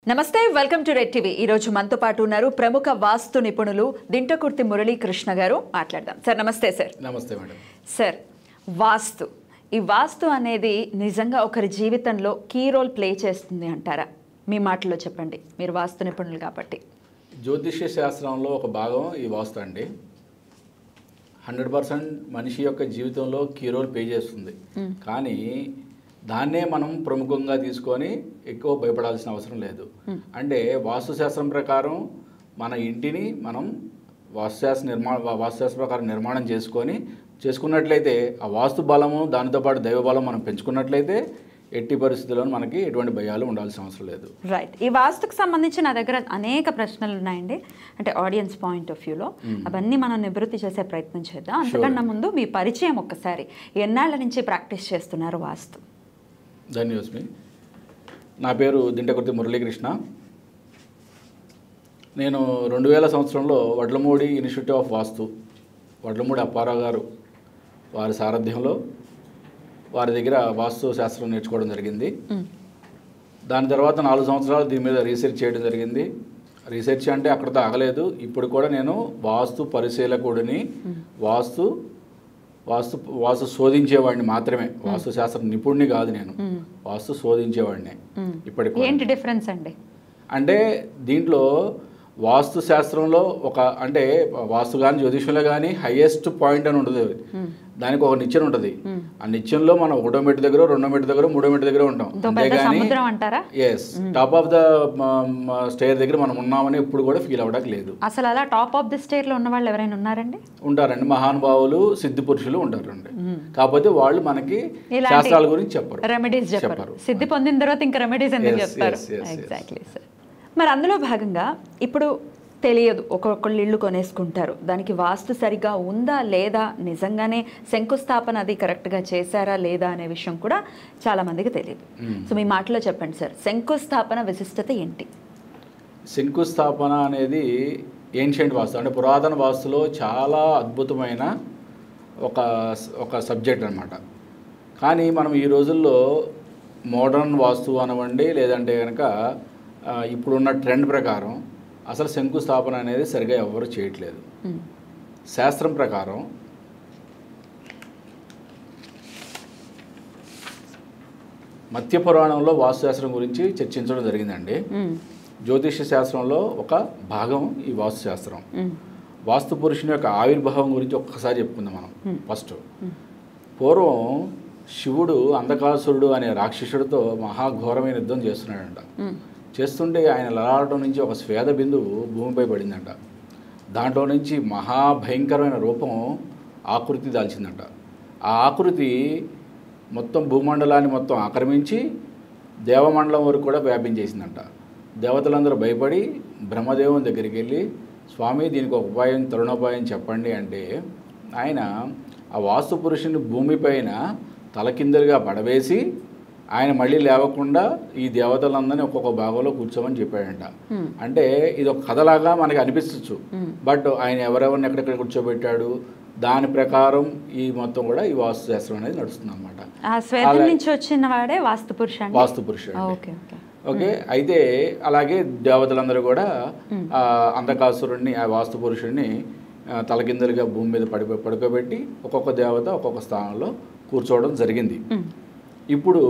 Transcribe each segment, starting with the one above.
నమస్తే welcome to red TV ఈ రోజు మనతో పాటు ఉన్నారు ప్రముఖ వాస్తు నిపుణులు దింటకుర్తి మురళీకృష్ణ గారు మాట్లాడదాం సార్ నమస్తే సార్ నమస్తే మేడం సార్ వాస్తు ఈ వాస్తు అనేది నిజంగా ఒకరి జీవితంలో కీ రోల్ ప్లే చేస్తుంది అంటారా మీ మాటల్లో చెప్పండి మీరు వాస్తు నిపుణులు కాబట్టి జ్యోతిష్య శాస్త్రంలో ఒక భాగం ఈ వాస్తు అండి హండ్రెడ్ పర్సెంట్ మనిషి యొక్క జీవితంలో కీ రోల్ ప్లే చేస్తుంది కానీ దాన్నే మనం ప్రముఖంగా తీసుకొని ఎక్కువ భయపడాల్సిన అవసరం లేదు అంటే వాస్తుశాస్త్రం ప్రకారం మన ఇంటిని మనం వాస్తుశాస్త్ర నిర్మాణ వాస్తుశాస్త్ర ప్రకారం నిర్మాణం చేసుకొని చేసుకున్నట్లయితే ఆ వాస్తు బలము దానితో పాటు దైవ బలం మనం పెంచుకున్నట్లయితే ఎట్టి పరిస్థితుల్లో మనకి ఎటువంటి భయాలు ఉండాల్సిన అవసరం లేదు రైట్ ఈ వాస్తుకు సంబంధించి నా దగ్గర అనేక ప్రశ్నలు ఉన్నాయండి అంటే ఆడియన్స్ పాయింట్ ఆఫ్ వ్యూలో అవన్నీ మనం నివృత్తి చేసే ప్రయత్నం చేద్దాం అంతకన్నా ముందు మీ పరిచయం ఒక్కసారి ఎన్నాళ్ళ నుంచి ప్రాక్టీస్ చేస్తున్నారు వాస్తు ధన్యోస్మి నా పేరు దింటకుర్తి మురళీకృష్ణ నేను రెండు వేల సంవత్సరంలో వడ్లమూడి ఇన్స్టిట్యూట్ ఆఫ్ వాస్తు వడ్లమూడి అప్పారావు గారు వారి సారథ్యంలో వారి దగ్గర వాస్తు శాస్త్రం నేర్చుకోవడం జరిగింది దాని తర్వాత నాలుగు సంవత్సరాలు దీని మీద రీసెర్చ్ చేయడం జరిగింది రీసెర్చ్ అంటే అక్కడితో ఆగలేదు ఇప్పుడు కూడా నేను వాస్తు పరిశీలకుడిని వాస్తు వాస్తు వాస్తు శోధించేవాడిని మాత్రమే వాస్తు శాస్త్ర నిపుణుని కాదు నేను వాస్తు శోధించేవాడిని ఇప్పటికి కూడా. ఏంటి డిఫరెన్స్ అండి అంటే దీంట్లో వాస్తు శాస్త్రంలో ఒక అంటే వాస్తు కానీ జ్యోతిషంలో కానీ హైయెస్ట్ పాయింట్ అని ఉంటుంది దానికి ఒక నిచ్చెన ఉంటుంది ఆ నిచ్చెనలో మనం ఒకటో మెట్టు దగ్గర రెండో మెట్టు దగ్గర మూడో మెట్టు దగ్గర ఉంటాం ఇదో పెద్ద అంతేగాని సముద్రం అంటారా yes top of the stair దగ్గర మనం ఉన్నామని ఇప్పుడు కూడా ఫీల్ అవ్వడానికి లేదు అసలు అలా టాప్ ఆఫ్ ది స్టేట్ లో ఉన్న వాళ్ళు ఎవరైనా ఉన్నారండి ఉంటారండి మహానుభావులు సిద్ధి పురుషులు ఉంటారండి కాకపోతే వాళ్ళు మనకి ఇలాంటి శాస్త్రాల గురించి చెప్పరు రెమెడీస్ చెప్పరు చెప్పరు. సిద్ధి పొందిన తర్వాత ఇంకా రెమెడీస్ ఎందుకు Yes, చెప్తారు yes, yes, yes. Exactly sir మరి అందులో భాగంగా ఇప్పుడు తెలియదు ఒక్కొక్కళ్ళు ఇల్లు కొనేసుకుంటారు దానికి వాస్తు సరిగా ఉందా లేదా నిజంగానే శంకుస్థాపన అది కరెక్ట్గా చేశారా లేదా అనే విషయం కూడా చాలా మందికి తెలియదు సో మీ మాటలో చెప్పండి సార్ శంకుస్థాపన విశిష్టత ఏంటి శంకుస్థాపన అనేది ఏన్షియంట్ వాస్తు అంటే పురాతన వాస్తులో చాలా అద్భుతమైన ఒక ఒక సబ్జెక్ట్ అనమాట కానీ మనం ఈ రోజుల్లో మోడర్న్ వాస్తు అనవండి లేదంటే కనుక ఆ, ఇప్పుడున్న ట్రెండ్ ప్రకారం అసలు శంకుస్థాపన అనేది సరిగా ఎవరు చేయట్లేదు మ్మ్. శాస్త్రం ప్రకారం మత్స్య పురాణంలో వాస్తుశాస్త్రం గురించి చర్చించడం జరిగిందండి మ్మ్. జ్యోతిష శాస్త్రంలో ఒక భాగం ఈ వాస్తు శాస్త్రం మ్మ్. వాస్తు పురుషుని యొక్క ఆవిర్భావం గురించి ఒక్కసారి చెప్పుకుందాం మనం ఫస్ట్ పూర్వం శివుడు అంధకాసురుడు అనే రాక్షసుడితో మహాఘోరమైన యుద్ధం చేస్తున్నాడంట మ్మ్. చేస్తుంటే ఆయన లలాటం నుంచి ఒక స్వేద బిందువు భూమిపై పడిందంట దాంట్లో నుంచి మహాభయంకరమైన రూపం ఆకృతి దాల్చిందంట ఆ ఆకృతి మొత్తం భూమండలాన్ని మొత్తం ఆక్రమించి దేవమండలం వరకు కూడా వ్యాపించేసిందంట దేవతలందరూ భయపడి బ్రహ్మదేవుని దగ్గరికి వెళ్ళి స్వామి దీనికి ఒక ఉపాయం తరుణోపాయం చెప్పండి అంటే ఆయన ఆ వాస్తు పురుషుని భూమిపైన తలకిందలుగా పడవేసి ఆయన మళ్ళీ లేవకుండా ఈ దేవతలందరినీ ఒక్కొక్క భాగంలో కూర్చోమని చెప్పాడంట అంటే ఇది ఒక కథలాగా మనకి అనిపించవచ్చు బట్ ఆయన ఎవరెవరిని ఎక్కడెక్కడ కూర్చోబెట్టాడు దాని ప్రకారం ఈ మొత్తం కూడా ఈ వాస్తు శాస్త్రం అనేది నడుస్తుంది అనమాట ఆ శ్వేతం నుంచి వచ్చిన వాడే వాస్తు పురుష అండి వాస్తు పురుషుడు అండి. ఓకే ఓకే ఓకే అయితే అలాగే దేవతలందరూ కూడా ఆ అంధకాసురుణ్ణి ఆ వాస్తు పురుషుడిని ఆ, తలకిందలుగా భూమి మీద పడి పడుకోబెట్టి ఒక్కొక్క దేవత ఒక్కొక్క స్థానంలో కూర్చోవడం జరిగింది మ్మ్. ఇప్పుడు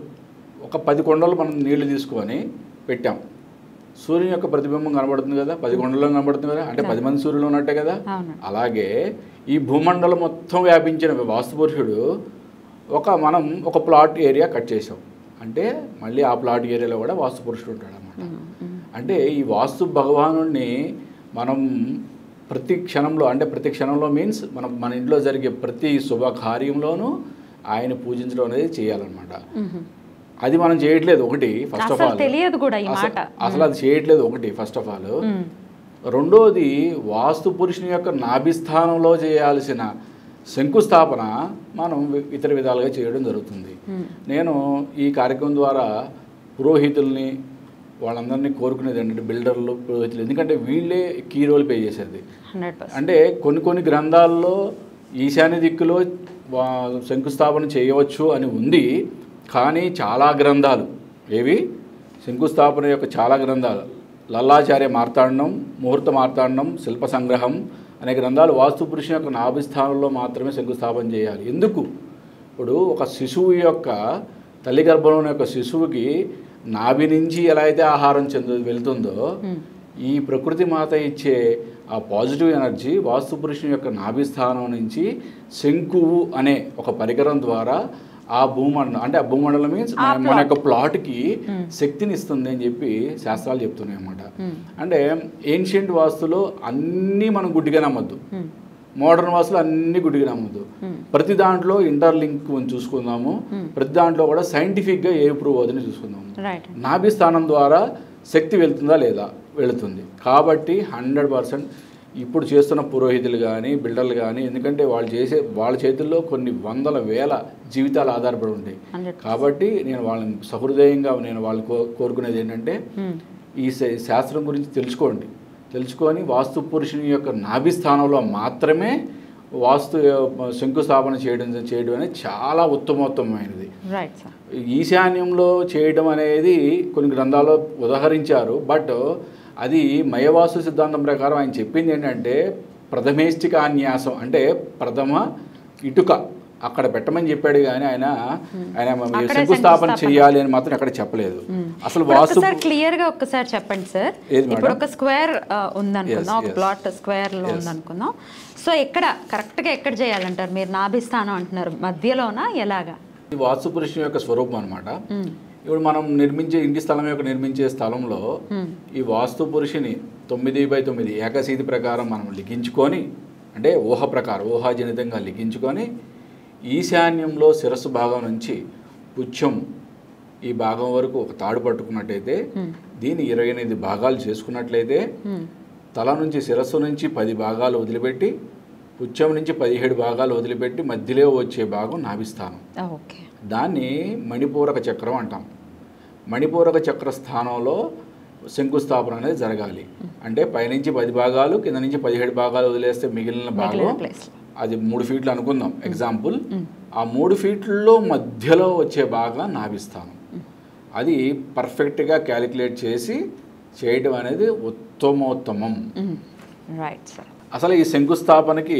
ఒక పది కొండలు మనం నీళ్లు తీసుకొని పెట్టాం సూర్యుని యొక్క ప్రతిబింబం కనబడుతుంది కదా పది కొండల్లో కనబడుతుంది కదా అంటే పది మంది సూర్యులు ఉన్నట్టే కదా అవును అలాగే ఈ భూమండలం మొత్తం వ్యాపించిన వాస్తుపురుషుడు ఒక మనం ఒక ప్లాట్ ఏరియా కట్ చేసాం అంటే మళ్ళీ ఆ ప్లాట్ ఏరియాలో కూడా వాస్తుపురుషుడు ఉంటాడు అనమాట అంటే ఈ వాస్తు భగవానుడిని మనం ప్రతి క్షణంలో అంటే ప్రతి క్షణంలో మీన్స్ మనం మన ఇంట్లో జరిగే ప్రతి శుభ కార్యంలోనూ ఆయన పూజించడం అనేది చేయాలన్నమాట మ్మ్. అది మనం చేయట్లేదు ఒకటి ఫస్ట్ ఆఫ్ అసలు ఆల్ తెలియదు కూడా ఈ మాట అసలు అది చేయట్లేదు ఒకటి ఫస్ట్ ఆఫ్ ఆల్ మ్మ్. రెండోది వాస్తు పురుషుని యొక్క నాభిస్థానంలో చేయాల్సిన శంకుస్థాపన మనం వి- ఇతర విధాలుగా చేయడం జరుగుతుంది నేను ఈ కార్యక్రమం ద్వారా పురోహితుల్ని వాళ్ళందరినీ కోరుకునేది ఏంటంటే బిల్డర్లు పురోహితులు ఎందుకంటే వీళ్ళే కీ రోల్ పే చేసేది హండ్రెడ్ పర్సెంట్ అంటే కొన్ని కొన్ని గ్రంథాల్లో ఈశాన్య దిక్కులో వా- శంకుస్థాపన చేయవచ్చు అని ఉంది కానీ చాలా గ్రంథాలు ఏవి శంకుస్థాపన యొక్క చాలా గ్రంథాలు లల్లాచార్య మార్తాండం ముహూర్త మార్తాండం శిల్ప సంగ్రహం అనే గ్రంథాలు వాస్తు పురుషుని యొక్క నాభిస్థానంలో మాత్రమే శంకుస్థాపన చేయాలి ఎందుకు ఇప్పుడు ఒక శిశువు యొక్క తల్లి గర్భంలోని యొక్క శిశువుకి నాభి నుంచి ఎలా అయితే ఆహారం చెందు వెళ్తుందో ఈ ప్రకృతి మాత ఇచ్చే ఆ పాజిటివ్ ఎనర్జీ వాస్తు పురుషుని యొక్క నాభిస్థానం నుంచి శంకువు అనే ఒక పరికరం ద్వారా ఆ భూమండలం అంటే ఆ భూమండలం మీన్స్ ఆ మన యొక్క ప్లాట్కి శక్తిని ఇస్తుంది అని చెప్పి శాస్త్రాలు చెప్తున్నాయి అన్నమాట అంటే ఏన్షియంట్ వాస్తులో అన్నీ మనం గుడ్డిగా నమ్మద్దు మోడర్న్ వాస్తులు అన్ని గుడ్డిగా నమ్మద్దు ప్రతి దాంట్లో ఇంటర్లింక్ చూసుకుందాము ప్రతి దాంట్లో కూడా సైంటిఫిక్గా ఏ ప్రూవ్ అవుతుందని చూసుకుందాము రైట్ నాభి స్థానం ద్వారా శక్తి వెళ్తుందా లేదా వెళుతుంది కాబట్టి హండ్రెడ్ పర్సెంట్ ఇప్పుడు చేస్తున్న పురోహితులు కానీ బిల్డర్లు కానీ ఎందుకంటే వాళ్ళు చేసే వాళ్ళ చేతుల్లో కొన్ని వందల వేల జీవితాలు ఆధారపడి ఉంటాయి హండ్రెడ్ కాబట్టి నేను వాళ్ళని సహృదయంగా నేను వాళ్ళు కో కోరుకునేది ఏంటంటే ఈ శా- శాస్త్రం గురించి తెలుసుకోండి తెలుసుకొని వాస్తు పురుషుని యొక్క నాభి స్థానంలో మాత్రమే వాస్తు ఆ, శంకుస్థాపన చేయడం చేయడం అనేది చాలా ఉత్తమోత్తమైనది రైట్ సార్ ఈశాన్యంలో చేయడం అనేది కొన్ని గ్రంథాల్లో ఉదహరించారు బట్ అది మయవాస్తు సిద్ధాంతం ప్రకారం ఆయన చెప్పింది ఏంటంటే ప్రథమేష్టికాన్యాసం అంటే ప్రథమ ఇటుక అక్కడ పెట్టమని చెప్పాడు కానీ ఆయన ఆయన అక్కడే శంకుస్థాపన శంకుస్థాపన. చేయాలి అని మాత్రం అక్కడ చెప్పలేదు అసలు ఇప్పుడు వాస్తు ఒకసారి క్లియర్ గా ఒక్కసారి చెప్పండి సార్ ఏది ఇప్పుడు మేడం? ఒక స్క్వేర్ ఉందనుకుందాం Yes, ఒక yes. ప్లాట్ స్క్వేర్ లో Yes. ఉందనుకుందాం సో ఎక్కడ కరెక్ట్ గా ఎక్కడ చేయాలంటారు మీరు నాభిస్థానం అంటున్నారు మధ్యలోనా ఎలాగా ఈ వాస్తు పురుషుని యొక్క స్వరూపం అనమాట ఇప్పుడు మనం నిర్మించే ఇంటి స్థలం యొక్క నిర్మించే స్థలంలో ఈ వాస్తు పురుషుని తొమ్మిది బై తొమ్మిది ఏకశీతి ప్రకారం మనం లిఖించుకొని అంటే ఊహ ప్రకారం ఊహాజనితంగా లిఖించుకొని ఈశాన్యంలో శిరస్సు భాగం నుంచి పుచ్చం ఈ భాగం వరకు ఒక తాడు పట్టుకున్నట్టయితే దీన్ని ఇరవై ఎనిమిది భాగాలు చేసుకున్నట్లయితే తల నుంచి శిరస్సు నుంచి పది భాగాలు వదిలిపెట్టి పుచ్చం నుంచి పదిహేడు భాగాలు వదిలిపెట్టి మధ్యలో వచ్చే భాగం నాభిస్థానం ఓకే దాన్ని మణిపూరక చక్రం అంటాం మణిపూరక చక్ర స్థానంలో శంకుస్థాపన అనేది జరగాలి అంటే పైనుంచి పది భాగాలు కింద నుంచి పదిహేడు భాగాలు వదిలేస్తే మిగిలిన మిగిలిన భాగం ప్లేస్ అది మూడు ఫీట్లు అనుకుందాం ఎగ్జాంపుల్ ఆ మూడు ఫీట్లలో మధ్యలో వచ్చే భాగం నాభిస్థానం అది పర్ఫెక్ట్గా క్యాలిక్యులేట్ చేసి చేయడం అనేది ఉత్తమోత్తమం రైట్ సార్ అసలు ఈ శంకుస్థాపనకి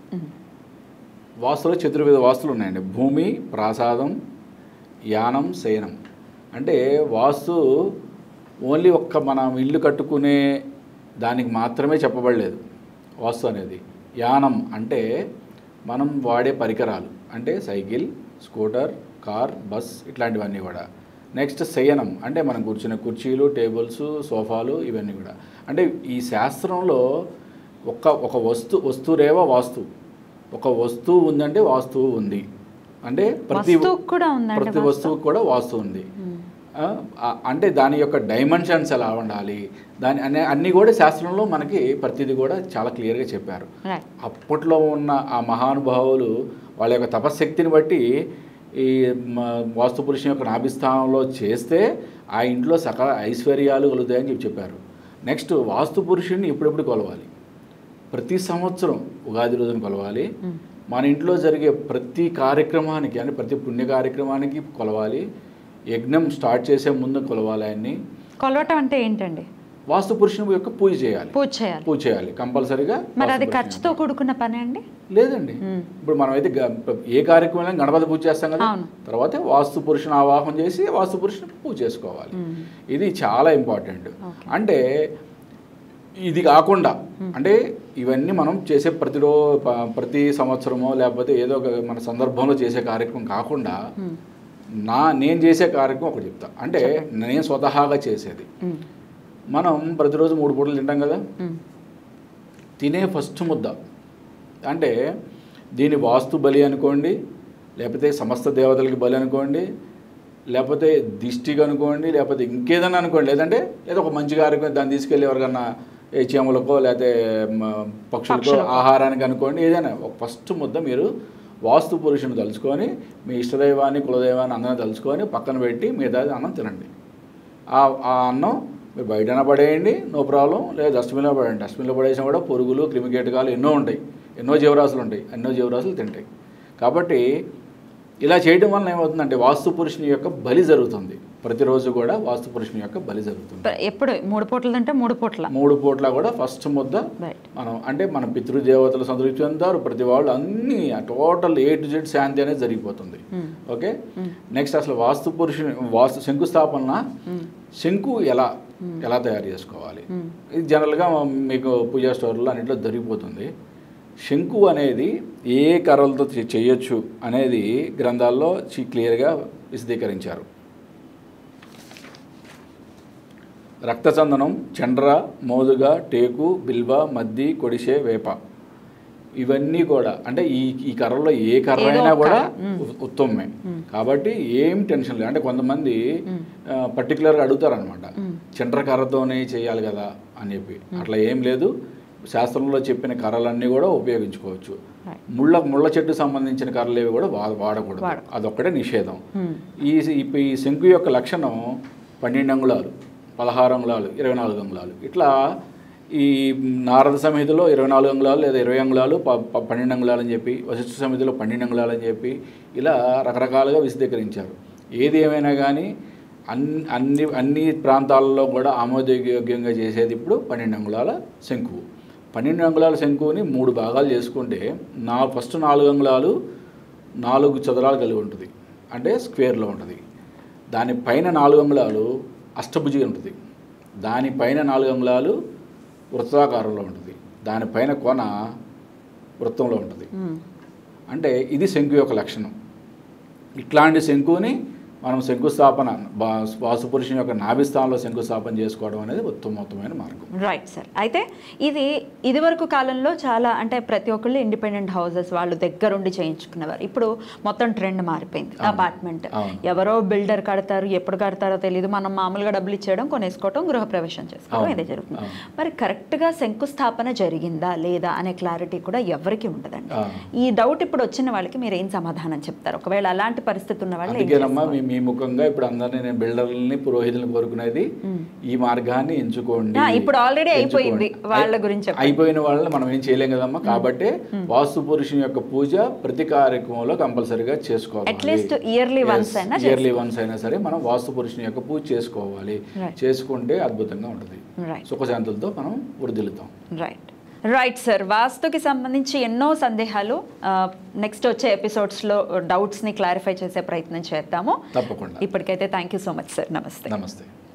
వాస్తులు చతుర్విధ వాస్తులు ఉన్నాయండి భూమి ప్రాసాదం యానం శయనం అంటే వాస్తు ఓన్లీ ఒక్క మనం ఇల్లు కట్టుకునే దానికి మాత్రమే చెప్పబడలేదు వాస్తు అనేది యానం అంటే మనం వాడే పరికరాలు అంటే సైకిల్ స్కూటర్ కార్ బస్ ఇట్లాంటివన్నీ కూడా నెక్స్ట్ శయనం అంటే మనం కూర్చునే కుర్చీలు టేబుల్స్ సోఫాలు ఇవన్నీ కూడా అంటే ఈ శాస్త్రంలో ఒక ఒక వస్తు వస్తురేవ వాస్తు ఒక వస్తువు ఉందంటే వాస్తువు ఉంది అంటే ప్రతి వస్తువుకు కూడా ఉందండి ప్రతి వాస్తు? వస్తువుకు కూడా వాస్తు ఉంది ఆ, ఆ, అంటే దాని యొక్క డైమెన్షన్స్ ఎలా ఉండాలి దాని అనే అన్నీ కూడా శాస్త్రంలో మనకి ప్రతిదీ కూడా చాలా క్లియర్గా చెప్పారు రైట్ అప్పట్లో ఉన్న ఆ మహానుభావులు వాళ్ళ యొక్క తపశ్శక్తిని బట్టి ఈ మ- వాస్తు పురుషుని యొక్క నాభిస్థానంలో చేస్తే ఆ ఇంట్లో సకల ఐశ్వర్యాలు కలుగుతాయని చెప్పి చెప్పారు నెక్స్ట్ వాస్తు పురుషుడిని ఎప్పుడెప్పుడు కొలవాలి ప్రతి సంవత్సరం ఉగాది రోజున కొలవాలి మన ఇంట్లో జరిగే ప్రతి కార్యక్రమానికి అంటే ప్రతి పుణ్య కార్యక్రమానికి కొలవాలి యజ్ఞం స్టార్ట్ చేసే ముందు కొలవాలి ఆయన్ని కొలవటం అంటే ఏంటండి వాస్తు పురుషుని యొక్క పూజ చేయాలి పూజ చేయాలి పూజ చేయాలి కంపల్సరీగా మరి వాస్తు అది పురుషుని ఖర్చుతో కూడుకున్న పని అండి లేదండి మ్మ్. ఇప్పుడు మనం అయితే గ- ఏ కార్యక్రమం గణపతి పూజ చేస్తాం కదా అవును. తర్వాత వాస్తు పురుషుని ఆవాహం చేసి వాస్తు పురుషుని పూజ చేసుకోవాలి మ్మ్. ఇది చాలా ఇంపార్టెంట్ Okay. అంటే ఇది కాకుండా అంటే ఇవన్నీ మనం చేసే ప్రతిరో ప- ప్రతి సంవత్సరమో లేకపోతే ఏదో ఒక మన సందర్భంలో చేసే కార్యక్రమం కాకుండా మ్మ్. నా నేను చేసే కార్యక్రమం ఒకటి చెప్తా అంటే నేను స్వతహాగా చేసేది మ్మ్. మనం ప్రతిరోజు మూడు పూటలు తింటాం కదా మ్మ్. తినే ఫస్ట్ ముద్ద అంటే దీని వాస్తు బలి అనుకోండి లేకపోతే సమస్త దేవతలకి బలి అనుకోండి లేకపోతే దిష్టికి అనుకోండి లేకపోతే ఇంకేదన్నా అనుకోండి లేదంటే ఏదో ఒక మంచి కార్యక్రమం దాన్ని తీసుకెళ్ళి ఎవరికన్నా ఏ చీమలకో లేకపోతే మ, పక్షులకో పక్షులకో. ఆహారానికి అనుకోండి ఏదైనా ఒక ఫస్ట్ ముద్ద మీరు వాస్తు పురుషుని తలుచుకొని మీ ఇష్టదైవాన్ని కులదైవాన్ని అందరిని తలుచుకొని పక్కన పెట్టి మిగతా అన్నం తినండి ఆ ఆ అన్నం మీరు బయటన పడేయండి నో ప్రాబ్లం లేదా డస్ట్బిన్లో పడేయండి డస్ట్బిన్లో పడేసినా కూడా పురుగులు క్రిమికీటకాలు ఎన్నో ఉంటాయి ఎన్నో జీవరాశులు ఉంటాయి ఎన్నో జీవరాశులు తింటాయి కాబట్టి ఇలా చేయడం వలన ఏమవుతుందంటే వాస్తు పురుషుని యొక్క బలి జరుగుతుంది ప్రతిరోజు కూడా వాస్తు పురుషుని యొక్క బలి జరుగుతుంది ప్ర- ఎప్పుడు మూడు పూటలు తింటే మూడు పూట్ల మూడు పూట్ల కూడా ఫస్ట్ ముద్ద రైట్ మనం అంటే మన పితృదేవతలు సంతృప్తి చెందుతారు ప్రతి వాళ్ళు అన్ని టోటల్ ఏ టు జెడ్ శాంతి అనేది జరిగిపోతుంది ఓకే నెక్స్ట్ అసలు వాస్తు పురుషుని వాస్తు శంకుస్థాపన శంకు ఎలా ఎలా తయారు చేసుకోవాలి ఇది జనరల్గా మీకు పూజా స్టోర్లో అన్నింటిలో దొరికిపోతుంది శంకు అనేది ఏ కర్రలతో చే- చేయొచ్చు అనేది గ్రంథాల్లో చి- క్లియర్గా విశదీకరించారు రక్తచందనం చండ్ర మోదుగ టేకు బిల్వ మద్ది కొడిసే వేప ఇవన్నీ కూడా అంటే ఈ ఈ కర్రలో ఏ కర్ర ఏదో అయినా ఒక కూడా కర్ర. మ్మ్. ఉ- ఉత్తమమే కాబట్టి ఏం టెన్షన్ లేదు అంటే కొంతమంది పర్టికులర్గా అడుగుతారనమాట చండ్ర కర్రతోనే చేయాలి కదా అని చెప్పి అట్లా ఏం లేదు శాస్త్రంలో చెప్పిన కర్రలన్నీ కూడా ఉపయోగించుకోవచ్చు Right. ముళ్ళ ముళ్ళ చెట్టు సంబంధించిన కర్రలు ఏవి కూడా వా- వాడకూడదు వాడకూడదు. అదొక్కటే నిషేధం Hmm. ఈ ఈ- ఈ శంకు యొక్క లక్షణం పన్నెండు అంగుళాలు పదహారు అంగుళాలు ఇరవై నాలుగు అంగుళాలు ఇట్లా ఈ నారద సమితిలో ఇరవై నాలుగు అంగుళాలు లేదా ఇరవై అంగుళాలు ప- ప- పన్నెండు అంగుళాలు అని చెప్పి వశిష్ఠ సమితిలో పన్నెండు అంగుళాలు అని చెప్పి ఇలా రకరకాలుగా విశదీకరించారు ఏది ఏమైనా కానీ అన్ని అన్ని అన్ని ప్రాంతాలలో కూడా ఆమోదయోగ్యంగా చేసేది ఇప్పుడు పన్నెండు అంగుళాల శంకువు పన్నెండు అంగుళాల శంకువుని మూడు భాగాలు చేసుకుంటే నా ఫస్ట్ నాలుగు అంగుళాలు నాలుగు చదరాలు కలిగి ఉంటుంది అంటే స్క్వేర్లో ఉంటుంది దానిపైన నాలుగు అంగుళాలు అష్టభుజి ఉంటుంది దానిపైన నాలుగు అంగుళాలు వృత్తాకారంలో ఉంటుంది దానిపైన కొన వృత్తంలో ఉంటుంది మ్మ్. అంటే ఇది శంకు యొక్క లక్షణం ఇట్లాంటి శంకుని మనం శంకుస్థాపన బా- వాసుపురుషుని యొక్క నాభిస్థానంలో శంకుస్థాపన చేసుకోవడం అనేది ఉత్తమోత్తమైన మార్గం రైట్ సార్ అయితే ఇది ఇదివరకు కాలంలో చాలా అంటే ప్రతి ఒక్కళ్ళు ఇండిపెండెంట్ హౌసెస్ వాళ్ళు దగ్గరుండి చేయించుకునేవారు ఇప్పుడు మొత్తం ట్రెండ్ మారిపోయింది అవును. అపార్ట్మెంట్ అవును. ఎవరో బిల్డర్ కడతారు ఎప్పుడు కడతారో తెలియదు మనం మామూలుగా డబ్బులు ఇచ్చేయడం కొనేసుకోవడం గృహప్రవేశం చేసుకోవడం అవును. ఇదే జరుగుతుంది అవును. మరి కరెక్ట్గా శంకుస్థాపన జరిగిందా లేదా అనే క్లారిటీ కూడా ఎవరికి ఉండదండి ఆ. ఈ డౌట్ ఇప్పుడు వచ్చిన వాళ్ళకి మీరు ఏం సమాధానం చెప్తారు ఒకవేళ అలాంటి పరిస్థితి ఉన్న వాళ్ళు ఏం అందుకేనమ్మా చేసుకోవాలి? మీ మీ ముఖంగా ఇప్పుడు అందరినీ నేను బిల్డర్లని పురోహితులను కోరుకునేది ఈ మార్గాన్ని ఎంచుకోండి ఆ, ఇప్పుడు already అయిపోయింది. ఎంచుకోండి. వాళ్ళ అయి- గురించి చెప్పండి. అయిపోయిన వాళ్ళని మనం ఏం చేయలేం కదమ్మా కాబట్టి వాస్తు పురుషుని యొక్క పూజ ప్రతి కార్యక్రమంలో కంపల్సరిగా చేసుకోవాలి At yearly once అయినా ఇయర్లీ వన్స్ అయినా సరే మనం వాస్తు పురుషుని యొక్క పూజ చేసుకోవాలి Right. చేసుకుంటే అద్భుతంగా ఉంటుంది రైట్ సుఖశాంతులతో మనం వృద్ధిల్లుతాం రైట్ రైట్ సార్ వాస్తుకి సంబంధించి ఎన్నో సందేహాలు నెక్స్ట్ వచ్చే ఎపిసోడ్స్లో డౌట్స్ని క్లారిఫై చేసే ప్రయత్నం చేద్దాము తప్పకుండా ఇప్పటికైతే thank you so much sir నమస్తే నమస్తే